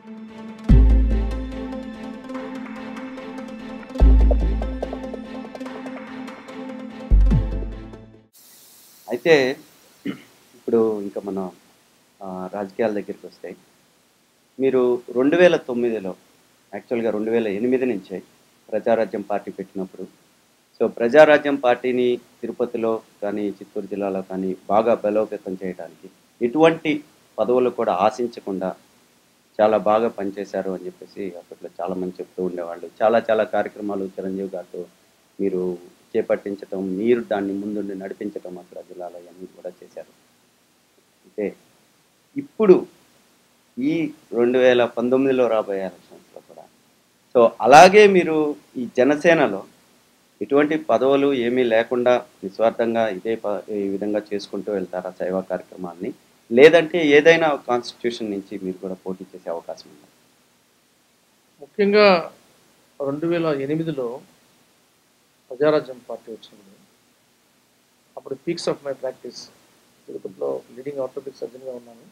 అయితే ఇప్పుడు ఇంకా మన ఆ, రాజకీయాల దగ్గరికి వస్తే మీరు రెండు వేల తొమ్మిదిలో యాక్చువల్గా రెండు వేల ఎనిమిది నుంచే ప్రజారాజ్యం పార్టీ పెట్టినప్పుడు సో ప్రజారాజ్యం పార్టీని తిరుపతిలో కానీ చిత్తూరు జిల్లాలో కానీ బాగా బలోపేతం చేయడానికి ఎటువంటి పదవులు కూడా ఆశించకుండా చాలా బాగా పనిచేశారు అని చెప్పేసి అప్పట్లో చాలా మంది చెప్తూ ఉండేవాళ్ళు చాలా చాలా కార్యక్రమాలు చిరంజీవి గారితో మీరు చేపట్టించడం మీరు దాన్ని ముందుండి నడిపించడం అక్కడ జిల్లాలో అన్నీ కూడా చేశారు అంటే ఇప్పుడు ఈ రెండు వేల పంతొమ్మిదిలో రాబోయే ఎలక్షన్స్లో కూడా సో అలాగే మీరు ఈ జనసేనలో ఎటువంటి పదవులు ఏమీ లేకుండా నిస్వార్థంగా ఇదే ప- ఈ విధంగా చేసుకుంటూ వెళ్తారా సేవా కార్యక్రమాన్ని లేదంటే ఏదైనా కాన్స్టిట్యూషన్ నుంచి మీరు కూడా పోటీ చేసే అవకాశం ఉందా ముఖ్యంగా రెండు వేల ఎనిమిదిలో ప్రజారాజ్యం పార్టీ వచ్చినప్పుడు అప్పుడు పీక్స్ ఆఫ్ మై ప్రాక్టీస్ తిరుపతిలో లీడింగ్ ఆర్థోపిక్ సర్జన్గా ఉన్నాను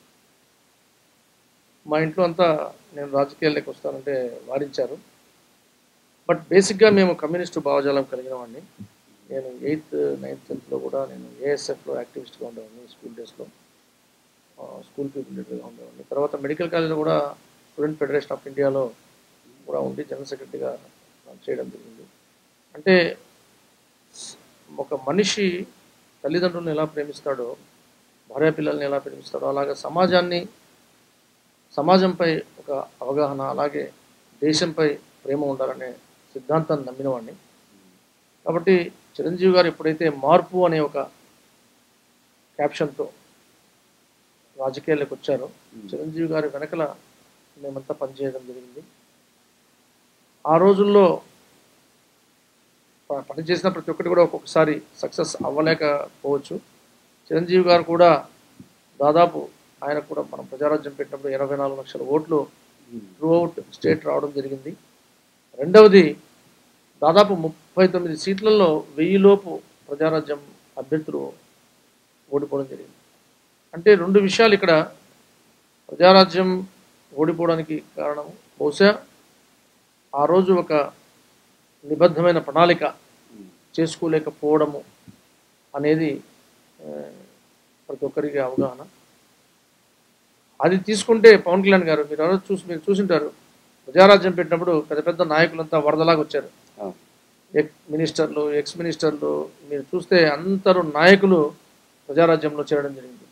మా ఇంట్లో అంతా నేను రాజకీయాల్లోకి వస్తానంటే వారించారు బట్ బేసిక్గా మేము కమ్యూనిస్టు భావజాలం కలిగిన వాడిని నేను ఎయిత్ నైన్త్ టెన్త్లో కూడా నేను ఏఎస్ఎఫ్లో యాక్టివిస్ట్గా ఉండేవాడిని స్కూల్ డేస్లో స్కూల్ పీపుల్ లీడర్గా ఉండేవాడిని తర్వాత మెడికల్ కాలేజ్లో కూడా స్టూడెంట్ ఫెడరేషన్ ఆఫ్ ఇండియాలో కూడా ఉండి జనరల్ సెక్రటరీగా చేయడం జరిగింది అంటే ఒక మనిషి తల్లిదండ్రులను ఎలా ప్రేమిస్తాడో భార్య పిల్లల్ని ఎలా ప్రేమిస్తాడో అలాగే సమాజాన్ని సమాజంపై ఒక అవగాహన అలాగే దేశంపై ప్రేమ ఉండాలనే సిద్ధాంతాన్ని నమ్మినవాడిని కాబట్టి చిరంజీవి గారు ఎప్పుడైతే మార్పు అనే ఒక క్యాప్షన్తో రాజకీయాల్లోకి వచ్చారో చిరంజీవి గారి వెనకల మేమంతా పనిచేయడం జరిగింది ఆ రోజుల్లో ప- పనిచేసిన ప్రతి ఒక్కటి కూడా ఒక్కొక్కసారి సక్సెస్ అవ్వలేకపోవచ్చు చిరంజీవి గారు కూడా దాదాపు ఆయన కూడా మనం ప్రజారాజ్యం పెట్టినప్పుడు ఇరవై నాలుగు లక్షల ఓట్లు త్రూ అవుట్ స్టేట్ రావడం జరిగింది రెండవది దాదాపు ముప్పై తొమ్మిది సీట్లలో వెయ్యిలోపు ప్రజారాజ్యం అభ్యర్థులు ఓడిపోవడం జరిగింది అంటే రెండు విషయాలు ఇక్కడ ప్రజారాజ్యం ఓడిపోవడానికి కారణం బహుశా ఆ రోజు ఒక నిబద్ధమైన ప్రణాళిక చేసుకోలేకపోవడము అనేది ఆ, ప్రతి ఒక్కరికి అవగాహన అది తీసుకుంటే పవన్ కళ్యాణ్ గారు మీరు ఎవరో చూసి మీరు చూసింటారు ప్రజారాజ్యం పెట్టినప్పుడు పెద్ద పెద్ద నాయకులంతా వరదలాగా వచ్చారు అవును. ఎక్ మినిస్టర్లు ఎక్స్ మినిస్టర్లు మీరు చూస్తే అందరూ నాయకులు ప్రజారాజ్యంలో చేరడం జరిగింది